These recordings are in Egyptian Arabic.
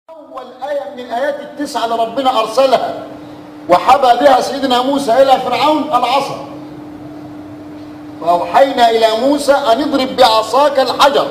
أول آية من الآيات التسعة اللي ربنا أرسلها وحبى بها سيدنا موسى إلى فرعون العصا فأوحينا إلى موسى أن اضرب بعصاك الحجر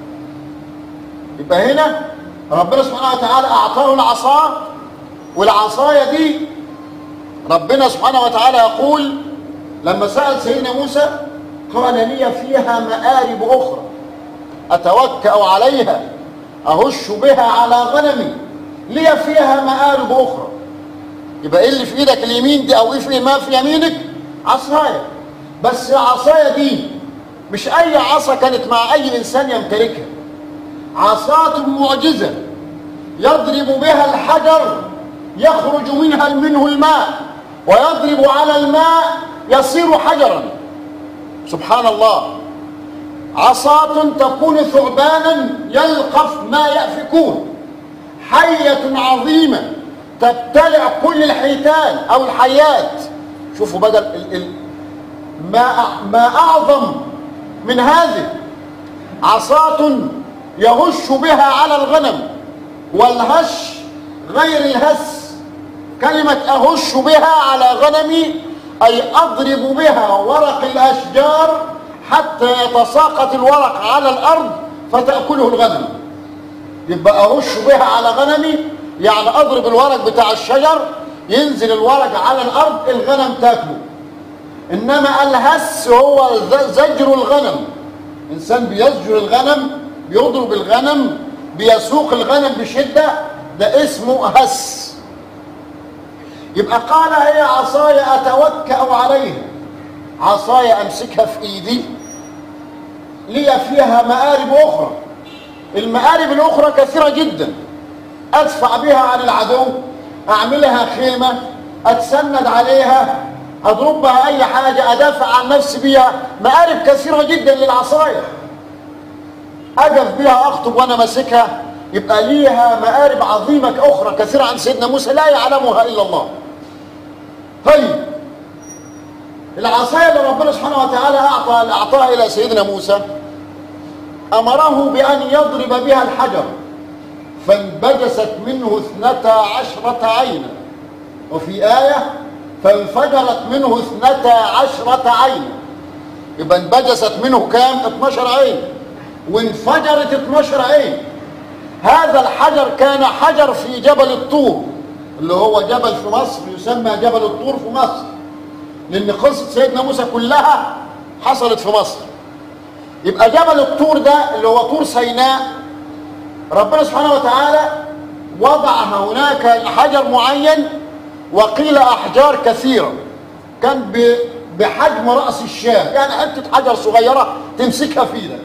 يبقى هنا ربنا سبحانه وتعالى أعطاه العصا والعصاية دي ربنا سبحانه وتعالى يقول لما سأل سيدنا موسى قال لي فيها مآرب أخرى أتوكأ عليها أهش بها على غنمي لي فيها مآرب أخرى يبقى إيه اللي في إيدك اليمين دي أو إيه في ما في يمينك عصاية بس العصاية دي مش أي عصا كانت مع أي إنسان يمتلكها عصاة معجزة يضرب بها الحجر يخرج منها منه الماء ويضرب على الماء يصير حجرا سبحان الله عصاة تكون ثعبانا يلقف ما يأفكون حية عظيمة تبتلع كل الحيتان أو الحيات شوفوا بدل ال ال ما ما أعظم من هذه عصاة يهش بها على الغنم والهش غير الهس كلمة أهش بها على غنمي أي أضرب بها ورق الأشجار حتى يتساقط الورق على الأرض فتأكله الغنم يبقى أهش بها على غنمي يعني أضرب الورق بتاع الشجر ينزل الورق على الأرض الغنم تاكله إنما الهس هو زجر الغنم إنسان بيزجر الغنم بيضرب الغنم بيسوق الغنم بشدة ده اسمه هس يبقى قال هي عصاي أتوكأ عليها عصاي أمسكها في إيدي لي فيها مآرب أخرى المآرب الأخرى كثيرة جدا أدفع بها عن العدو أعملها خيمة أتسند عليها أضرب بها أي حاجة أدافع عن نفسي بها مآرب كثيرة جدا للعصاية أقف بها أخطب وأنا ماسكها يبقى ليها مآرب عظيمة أخرى كثيرة عن سيدنا موسى لا يعلمها إلا الله طيب العصاية اللي ربنا سبحانه وتعالى أعطى أعطاها إلى سيدنا موسى أمره بأن يضرب بها الحجر فانبجست منه اثنتا عشرة عينا وفي آية فانفجرت منه اثنتا عشرة عينا يبقى انبجست منه كام 12 عين وانفجرت 12 عين هذا الحجر كان حجر في جبل الطور اللي هو جبل في مصر يسمى جبل الطور في مصر لان قصه سيدنا موسى كلها حصلت في مصر يبقى جبل الطور ده اللي هو طور سيناء ربنا سبحانه وتعالى وضع هناك حجر معين وقيل احجار كثيره كان بحجم راس الشاه يعني حته حجر صغيره تمسكها في ايدك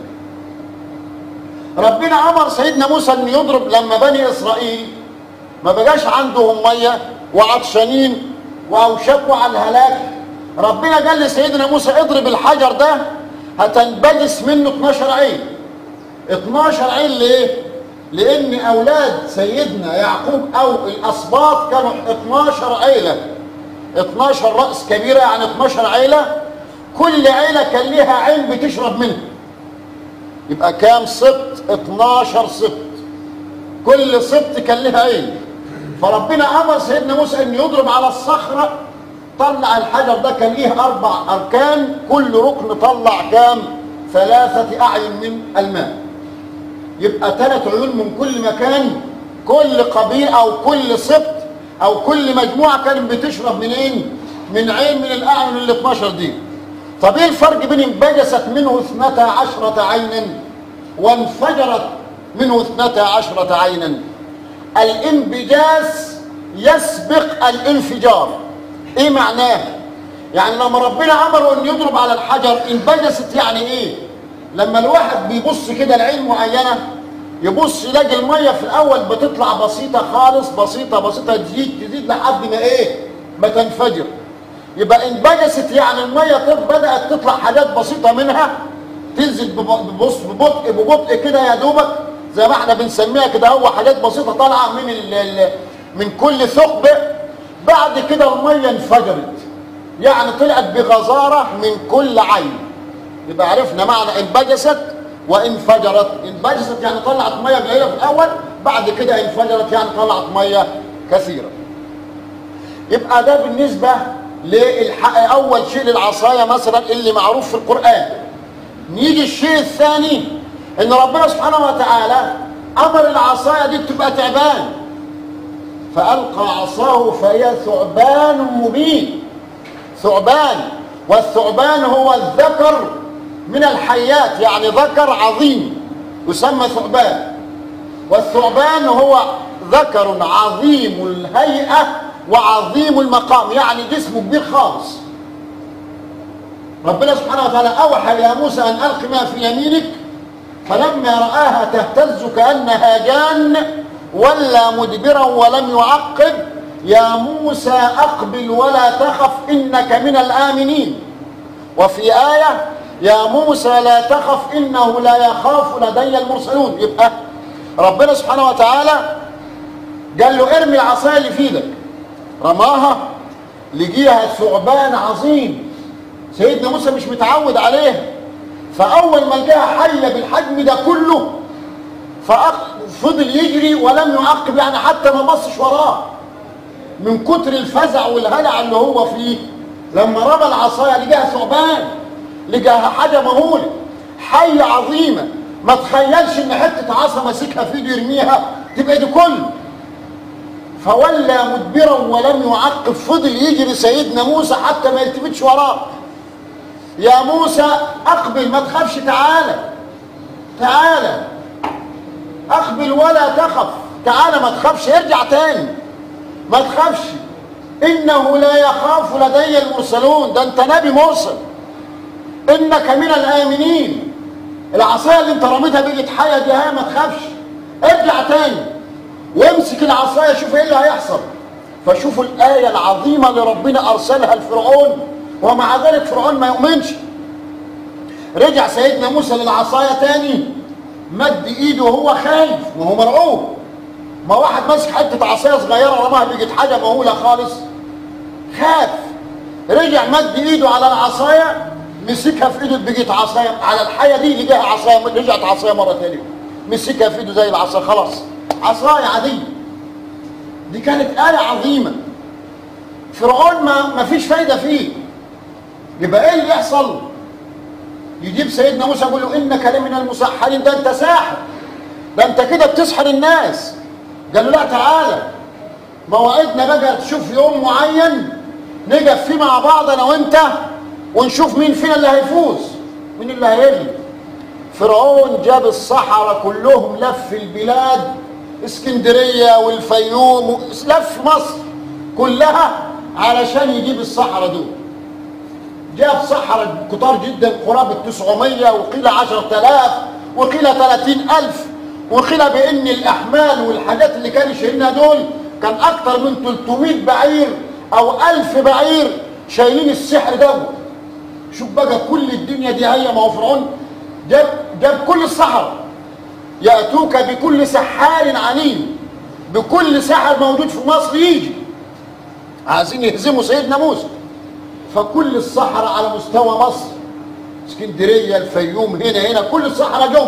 ربنا امر سيدنا موسى ان يضرب لما بني اسرائيل ما بقاش عندهم ميه وعطشانين واوشكوا على الهلاك ربنا قال لسيدنا موسى اضرب الحجر ده هتنبجس منه 12 عين 12 عين ليه لان اولاد سيدنا يعقوب او الاسباط كانوا 12 عيله 12 راس كبيره يعني 12 عيله كل عيله كان ليها عين بتشرب منها يبقى كام سبط 12 سبط كل سبط كان لها عين فربنا امر سيدنا موسى ان يضرب على الصخره طلع الحجر ده كان ليه اربع اركان كل ركن طلع كام ثلاثه اعين من الماء يبقى ثلاث عيون من كل مكان كل قبيل او كل سبط او كل مجموعه كانت بتشرب منين من عين من الاعين ال 12 دي طب ايه الفرق بين انبجست منه اثنتا عشرة عينا وانفجرت منه اثنتا عشرة عينا الانبجاس يسبق الانفجار ايه معناه يعني لما ربنا امره ان يضرب على الحجر انبجست يعني ايه لما الواحد بيبص كده لعين معينه يبص يلاقي الميه في الاول بتطلع بسيطه خالص بسيطه بسيطه تزيد تزيد لحد ما ايه ما تنفجر يبقى انبجست يعني الميه بدات تطلع حاجات بسيطه منها تنزل ببص ببطء ببطء كده يا دوبك زي ما احنا بنسميها كده هو حاجات بسيطه طالعه من ال ال من كل ثقب بعد كده الميه انفجرت يعني طلعت بغزاره من كل عين يبقى عرفنا معنى انبجست وانفجرت انبجست يعني طلعت ميه قليله في الاول بعد كده انفجرت يعني طلعت ميه كثيره يبقى ده بالنسبه للحق اول شيء للعصايه مثلا اللي معروف في القران نيجي الشيء الثاني ان ربنا سبحانه وتعالى امر العصايه دي تبقى تعبان فالقى عصاه فهي ثعبان مبين ثعبان والثعبان هو الذكر من الحيات يعني ذكر عظيم يسمى ثعبان والثعبان هو ذكر عظيم الهيئة وعظيم المقام يعني جسمه كبير خالص ربنا سبحانه وتعالى أوحى إلى موسى أن ألق ما في يمينك فلما رآها تهتز كأنها جان ولا مدبرا ولم يعقب يا موسى أقبل ولا تخف إنك من الآمنين وفي آية يا موسى لا تخف إنه لا يخاف لدي المرسلون يبقى ربنا سبحانه وتعالى قال له ارمي العصايه اللي في ايدك رماها لقيها ثعبان عظيم سيدنا موسى مش متعود عليها فاول ما لقاها حيه بالحجم ده كله ففضل يجري ولم يعقب يعني حتى ما بصش وراه من كتر الفزع والهلع اللي هو فيه لما رمى العصايه لقاها ثعبان لقاها حاجه مهوله حيه عظيمه ما تخيلش ان حته عصا ماسكها في ايده يرميها تبقى دي كله فولى مدبرا ولم يعقب فضل يجري سيدنا موسى حتى ما يلتفتش وراه يا موسى اقبل ما تخافش تعالى تعالى اقبل ولا تخف تعالى ما تخافش ارجع تاني ما تخافش انه لا يخاف لدي المرسلون ده انت نبي مرسل انك من الامنين العصايه اللي انت رميتها بقت حيه دي هي ما تخافش ارجع تاني وامسك العصايه شوف ايه اللي هيحصل فشوفوا الايه العظيمه اللي ربنا ارسلها لفرعون ومع ذلك فرعون ما يؤمنش رجع سيدنا موسى للعصايه تاني مد ايده وهو خايف وهو مرعوب ما واحد ماسك حته عصايه صغيره رماها بقت حاجه مهوله خالص خاف رجع مد ايده على العصايه مسكها في ايده بقت عصايه على الحيه دي لقاها عصايه رجعت عصايه مره ثانيه مسكها في ايده زي العصا خلاص عصايه عاديه دي كانت آية عظيمة فرعون ما ما فيش فايدة فيه يبقى ايه اللي يحصل يجيب سيدنا موسى يقول له انك لمن المسحرين ده انت ساحر ده انت كده بتسحر الناس قال له لا تعالى مواعيدنا بقى تشوف يوم معين نقف فيه مع بعض انا وانت ونشوف مين فينا اللي هيفوز مين اللي هيغلب فرعون جاب الصحراء كلهم لف البلاد اسكندريه والفيوم لف مصر كلها علشان يجيب الصحراء دول جاب صحراء كتار جدا قرابة 900 وقيل 10000 وقيل 30000 وقيل بان الاحمال والحاجات اللي كانوا شايلينها دول كان اكتر من 300 بعير او 1000 بعير شايلين السحر ده شوف بقى كل الدنيا دي هي ما هو فرعون جاب جاب كل الصحراء ياتوك بكل سحار عليم بكل سحر موجود في مصر يجي عايزين يهزموا سيدنا موسى فكل الصحراء على مستوى مصر اسكندريه الفيوم هنا هنا كل الصحراء جم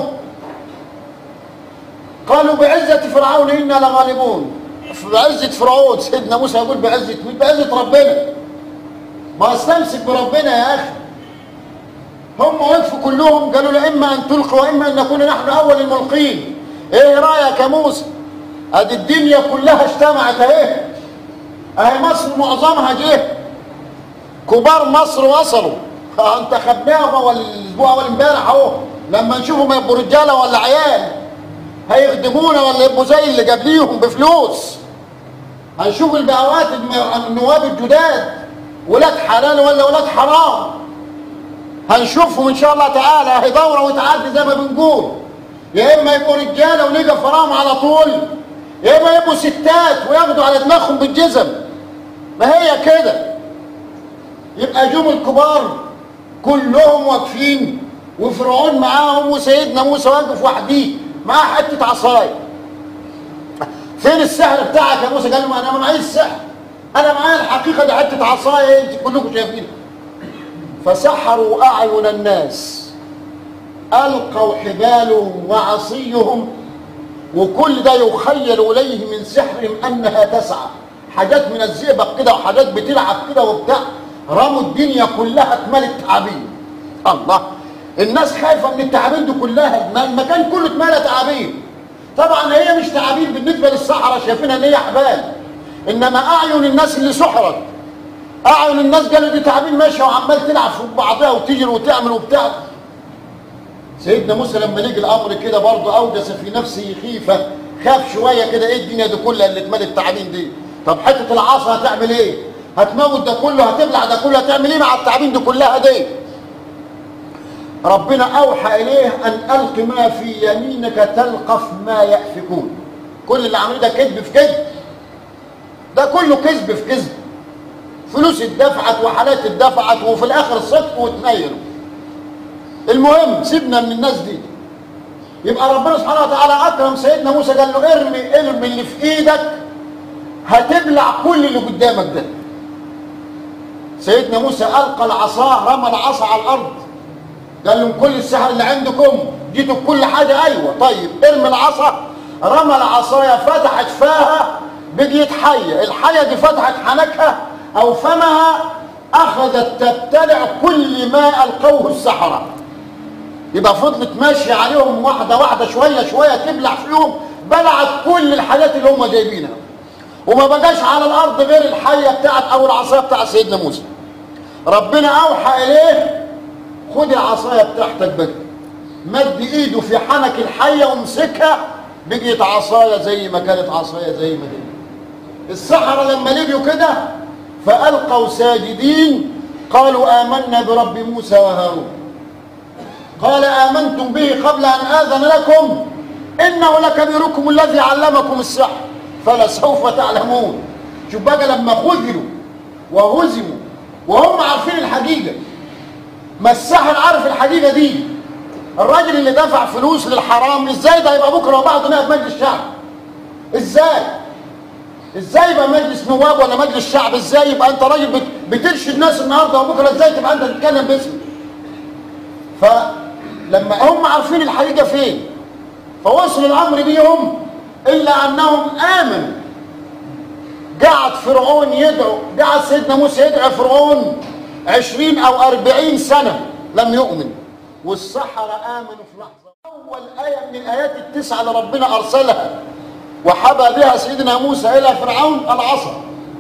قالوا بعزة فرعون إنا لغالبون بعزة فرعون سيدنا موسى يقول بعزة مين بعزة ربنا ما استمسك بربنا يا أخي هم وقفوا كلهم قالوا له إما أن تلقي وإما أن نكون نحن أول الملقين إيه رأيك يا موسى أدي الدنيا كلها اجتمعت أهي أهي مصر معظمها جه كبار مصر وصلوا انتخبناهم اول الاسبوع اول امبارح اهو لما نشوفهم يبقوا رجاله ولا عيال هيخدمونا ولا يبقوا زي اللي قبليهم بفلوس هنشوف البعوات النواب الجداد ولاد حلال ولا ولاد حرام هنشوفهم ان شاء الله تعالى هي دوره وتعدي زي ما بنقول يا اما يبقوا رجاله ونقف وراهم على طول يا اما يبقوا ستات وياخدوا على دماغهم بالجزم ما هي كده يبقى جم الكبار كلهم واقفين وفرعون معاهم وسيدنا موسى واقف وحديه معاه حته عصايه فين السحر بتاعك يا موسى قال له انا ما معيش السحر انا معايا الحقيقه دي حته عصايه انت كلكم شايفينها فسحروا اعين الناس القوا حبالهم وعصيهم وكل ده يخيل اليه من سحرهم انها تسعى حاجات من الزئبق كده وحاجات بتلعب كده وبتاع رموا الدنيا كلها اتملت تعابين الله الناس خايفه من التعابين دي كلها الم- المكان كله اتملى تعابين طبعا هي مش تعابين بالنسبه للصحراء شايفينها ان هي حبال انما اعين الناس اللي سحرت اعين الناس قالوا دي تعابين ماشيه وعمال تلعب في بعضها وتجري وتعمل وبتاع سيدنا موسى لما لقي الامر كده برضه اوجس في نفسه خيفه خاف شويه كده ايه الدنيا دي كلها اللي اتملت التعابين دي طب حته العصا هتعمل ايه هتموت ده كله هتبلع ده كله هتعمل ايه مع التعابين دي كلها دي ربنا اوحى اليه ان الق ما في يمينك تلقف ما يافكون كل اللي عملوه ده كذب في كذب ده كله كذب في كذب فلوس اتدفعت وحالات اتدفعت وفي الاخر صدق وتنيلوا المهم سيبنا من الناس دي يبقى ربنا سبحانه وتعالى اكرم سيدنا موسى قال له ارمي ارمي اللي في ايدك هتبلع كل اللي قدامك ده سيدنا موسى القى العصا رمى العصا على الارض قال لهم كل السحر اللي عندكم جيتوا بكل حاجه ايوه طيب ارمي العصا رمى العصايه فتحت فاها بقيت حيه الحيه دي فتحت حنكها او فمها اخذت تبتلع كل ما القوه السحره يبقى فضلت ماشيه عليهم واحده واحده شويه شويه تبلع فيهم بلعت كل الحاجات اللي هم جايبينها وما بقاش على الارض غير الحيه بتاعت او العصايه بتاعت سيدنا موسى ربنا اوحى اليه خد العصايه بتاعتك بقى مد ايده في حنك الحيه ومسكها بقيت عصايه زي ما كانت عصايه زي ما هي السحرة لما لقيوا كده فألقوا ساجدين قالوا آمنا برب موسى وهارون قال آمنتم به قبل أن آذن لكم إنه لكبيركم الذي علمكم السحر فلسوف تعلمون شوف بقى لما خذلوا وهزموا وهم عارفين الحقيقة ما السحر عارف الحقيقة دي الراجل اللي دفع فلوس للحرام ازاي ده يبقى بكره وبعده نائب مجلس الشعب ازاي ازاي يبقى مجلس نواب ولا مجلس شعب ازاي يبقى انت راجل بت- بترشد الناس النهارده وبكره ازاي تبقى انت تتكلم باسمك فلما هم عارفين الحقيقه فين فوصل الامر بيهم الا انهم امنوا قعد فرعون يدعو قعد سيدنا موسى يدعو فرعون عشرين او اربعين سنه لم يؤمن والسحرة امنوا في لحظه اول ايه من الايات التسعه اللي ربنا ارسلها وحبى بها سيدنا موسى الى فرعون العصا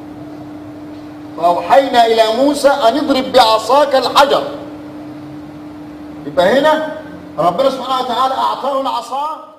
فاوحينا الى موسى ان اضرب بعصاك الحجر يبقى هنا ربنا سبحانه وتعالى اعطاه العصا